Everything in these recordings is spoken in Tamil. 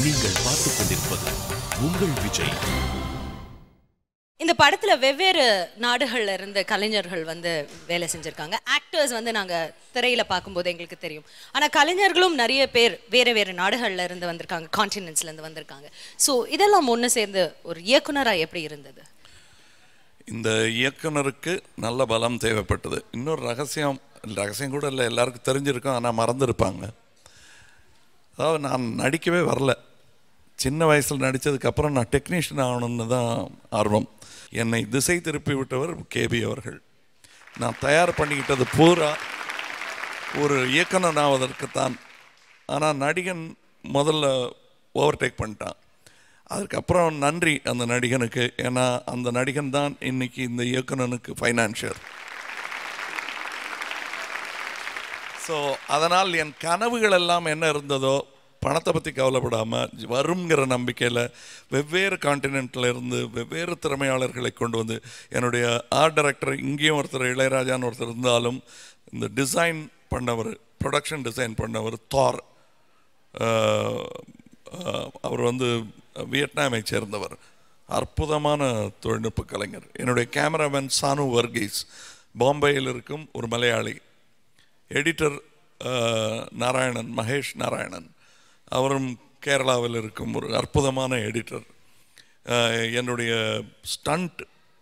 நீங்கள் பார்த்துக் கொண்டிருப்பது உங்கள் விஜய் இந்த படத்துல வெவ்வேறு நாடுகள்ல இருந்து கலைஞர்கள் வந்து வேலை செஞ்சிருக்காங்க ஆக்டர்ஸ் வந்து நாங்க திரையில பார்க்கும்போது எங்களுக்கு தெரியும் ஆனா கலைஞர்களும் நிறைய பேர் வேற வேற நாடுகள்ல இருந்து வந்திருக்காங்க கான்டினென்ட்ஸ்ல இருந்து வந்திருக்காங்க ஸோ இதெல்லாம் ஒன்று சேர்ந்து ஒரு இயக்குனரா எப்படி இருந்தது இந்த இயக்குனருக்கு நல்ல பலம் தேவைப்பட்டது இன்னொரு ரகசியம் ரகசியம் கூட இல்லை எல்லாருக்கும் தெரிஞ்சிருக்கும் ஆனால் மறந்துருப்பாங்க அதாவது நான் நடிக்கவே வரல சின்ன வயசில் நடித்ததுக்கப்புறம் நான் டெக்னீஷியன் ஆகணும்னு தான் ஆர்வம் என்னை திசை திருப்பி விட்டவர் கேபி அவர்கள் நான் தயார் பண்ணிக்கிட்டது பூரா ஒரு இயக்குனர் ஆவதற்குத்தான் ஆனால் நடிகன் முதல்ல ஓவர்டேக் பண்ணிட்டான் அதுக்கப்புறம் நன்றி அந்த நடிகனுக்கு ஏன்னா அந்த நடிகன் தான் இன்னைக்கு இந்த இயக்குனனுக்கு ஃபைனான்ஷியல் ஸோ அதனால் என் கனவுகள் எல்லாம் என்ன இருந்ததோ பணத்தை பற்றி கவலைப்படாமல் வருங்கிற நம்பிக்கையில் வெவ்வேறு காண்டினென்ட்டில் இருந்து வெவ்வேறு திறமையாளர்களை கொண்டு வந்து என்னுடைய ஆர்ட் டைரக்டர் இங்கேயும் ஒருத்தர் இளையராஜான்னு ஒருத்தர் இருந்தாலும் இந்த டிசைன் பண்ணவர் ப்ரொடக்ஷன் டிசைன் பண்ணவர் தார் ஆஹ், ஆஹ், அவர் வந்து வியட்நாமை சேர்ந்தவர் அற்புதமான தொழில்நுட்ப கலைஞர் என்னுடைய கேமராமேன் சானு வர்கீஸ் பாம்பேயில் இருக்கும் ஒரு மலையாளி எடிட்டர் நாராயணன் மகேஷ் நாராயணன் அவரும் கேரளாவில் இருக்கும் ஒரு அற்புதமான எடிட்டர் என்னுடைய ஸ்டண்ட்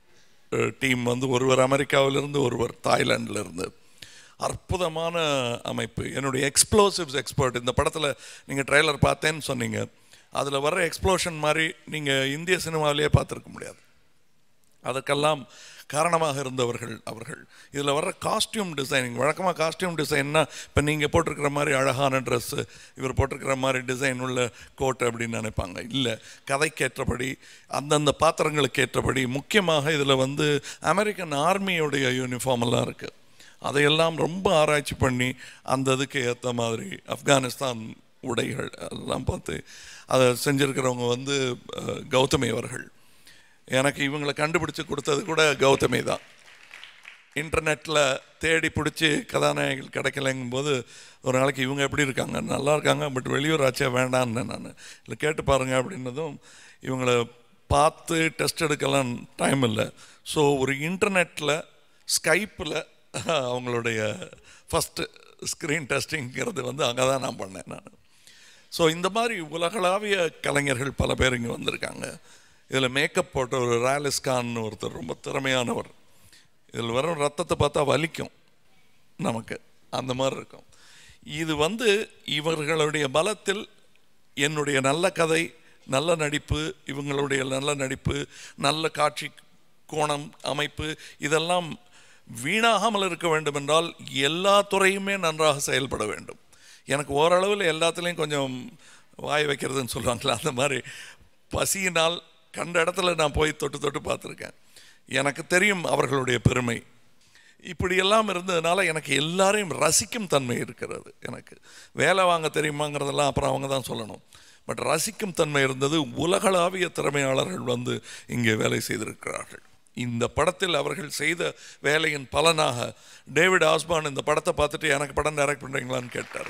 டீம் வந்து ஒருவர் அமெரிக்காவிலிருந்து ஒருவர் தாய்லாண்டில் இருந்து அற்புதமான அமைப்பு என்னுடைய எக்ஸ்ப்ளோசிவ்ஸ் எக்ஸ்பர்ட் இந்த படத்தில் நீங்கள் ட்ரெய்லர் பார்த்தேன்னு சொன்னீங்க அதில் வர்ற எக்ஸ்ப்ளோஷன் மாதிரி நீங்கள் இந்திய சினிமாவிலேயே பார்த்துருக்க முடியாது அதற்கெல்லாம் காரணமாக இருந்தவர்கள் அவர்கள் இதில் வர்ற காஸ்டியூம் டிசைனிங் வழக்கமாக காஸ்டியூம் டிசைன்னா இப்போ நீங்கள் போட்டிருக்கிற மாதிரி அழகான ட்ரெஸ்ஸு இவர் போட்டிருக்கிற மாதிரி டிசைன் உள்ள கோட் அப்படின்னு நினைப்பாங்க இல்லை கதைக்கேற்றபடி அந்தந்த பாத்திரங்களுக்கு ஏற்றபடி முக்கியமாக இதில் வந்து அமெரிக்கன் ஆர்மியோடைய யூனிஃபார்ம் எல்லாம் இருக்குது அதையெல்லாம் ரொம்ப ஆராய்ச்சி பண்ணி அந்த இதுக்கு ஏற்ற மாதிரி ஆப்கானிஸ்தான் உடைகள் எல்லாம் பார்த்து அதை செஞ்சுருக்கிறவங்க வந்து அஹ், கௌதமி அவர்கள் எனக்கு இவங்களை கண்டுபிடிச்சு கொடுத்தது கூட கௌதமி தான் இன்டர்நெட்டில் தேடி பிடிச்சி கதாநாயகிகள் கிடைக்கலைங்கும் போது ஒரு நாளைக்கு இவங்க எப்படி இருக்காங்க நல்லா இருக்காங்க பட் வெளியூர் ஆச்சே வேண்டான்னு நான் இல்லை கேட்டு பாருங்க அப்படின்னதும் இவங்களை பார்த்து டெஸ்ட் எடுக்கலாம் டைம் இல்லை ஸோ ஒரு இன்டர்நெட்டில் ஸ்கைப்பில் அவங்களுடைய ஃபஸ்ட்டு ஸ்க்ரீன் டெஸ்டிங்கிறது வந்து அங்கே தான் நான் பண்ணேன் நான் ஸோ இந்த மாதிரி உலகளாவிய கலைஞர்கள் பல பேர் இங்கே வந்திருக்காங்க இதில் மேக்கப் போட்ட ஒரு ராலிஸ்கான் ஒருத்தர் ரொம்ப திறமையானவர் இதில் வரும் ரத்தத்தை பார்த்தா வலிக்கும் நமக்கு அந்த மாதிரி இருக்கும் இது வந்து இவர்களுடைய பலத்தில் என்னுடைய நல்ல கதை நல்ல நடிப்பு இவங்களுடைய நல்ல நடிப்பு நல்ல காட்சி கோணம் அமைப்பு இதெல்லாம் வீணாகாமல் இருக்க வேண்டும் என்றால் எல்லா துறையுமே நன்றாக செயல்பட வேண்டும் எனக்கு ஓரளவில் எல்லாத்துலேயும் கொஞ்சம் வாய் வைக்கிறதுன்னு சொல்லுவாங்களே அந்த மாதிரி பசியினால் கண்ட இடத்துல நான் போய் தொட்டு தொட்டு பார்த்துருக்கேன் எனக்கு தெரியும் அவர்களுடைய பெருமை இப்படியெல்லாம் இருந்ததுனால எனக்கு எல்லாரையும் ரசிக்கும் தன்மை இருக்கிறது எனக்கு வேலை வாங்க தெரியுமாங்கிறதெல்லாம் அப்புறம் அவங்க தான் சொல்லணும் பட் ரசிக்கும் தன்மை இருந்தது உலகளாவிய திறமையாளர்கள் வந்து இங்கே வேலை செய்திருக்கிறார்கள் இந்த படத்தில் அவர்கள் செய்த வேலையின் பலனாக டேவிட் ஆஸ்பான் இந்த படத்தை பார்த்துட்டு எனக்கு படம் டைரக்ட் பண்ணுறீங்களான்னு கேட்டார்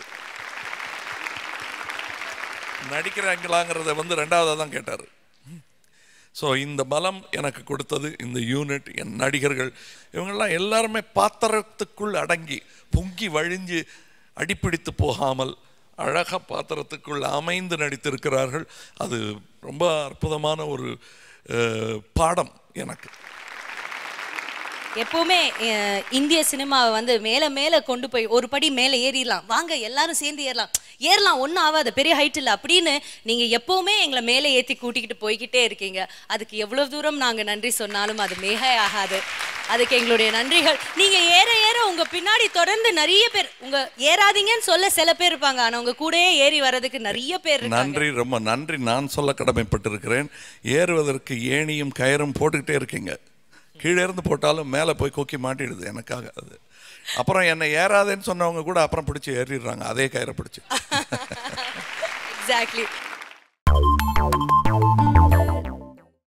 நடிக்கிறாங்களாங்கிறத வந்து ரெண்டாவதாக தான் கேட்டார் ஸோ இந்த பலம் எனக்கு கொடுத்தது இந்த யூனிட் என் நடிகர்கள் இவங்கெல்லாம் எல்லாருமே பாத்திரத்துக்குள் அடங்கி பொங்கி வழிஞ்சு அடிப்பிடித்து போகாமல் அழகாக பாத்திரத்துக்குள் அமைந்து நடித்திருக்கிறார்கள் அது ரொம்ப அற்புதமான ஒரு அஹ், பாடம் எனக்கு எப்பவுமே அஹ், இந்திய சினிமாவை வந்து மேல மேல கொண்டு போய் ஒரு படி மேல ஏறிடலாம் வாங்க எல்லாரும் சேர்ந்து ஏறலாம் ஏறலாம் ஒன்றும் ஆகாது பெரிய ஹைட் இல்லை அப்படின்னு நீங்க எப்பவுமே எங்களை மேலே ஏத்தி கூட்டிக்கிட்டு போய்கிட்டே இருக்கீங்க அதுக்கு எவ்வளவு தூரம் நாங்க நன்றி சொன்னாலும் அது மிக ஆகாது அதுக்கு எங்களுடைய நன்றிகள் நீங்க ஏற ஏற உங்க பின்னாடி தொடர்ந்து நிறைய பேர் உங்க ஏறாதீங்கன்னு சொல்ல சில பேர் இருப்பாங்க ஆனா உங்க கூடயே ஏறி வர்றதுக்கு நிறைய பேர் இருக்காங்க நன்றி ரொம்ப நன்றி நான் சொல்ல கடமைப்பட்டிருக்கிறேன் ஏறுவதற்கு ஏணியும் கயரும் போட்டுக்கிட்டே இருக்கீங்க கீழே இருந்து போட்டாலும் மேலே போய் கொக்கி மாட்டிடுது எனக்காக அது அப்புறம் என்னை ஏறாதேன்னு சொன்னவங்க கூட அப்புறம் பிடிச்சி ஏறிடுறாங்க அதே கயிறை பிடிச்சி எக்ஸாக்ட்லி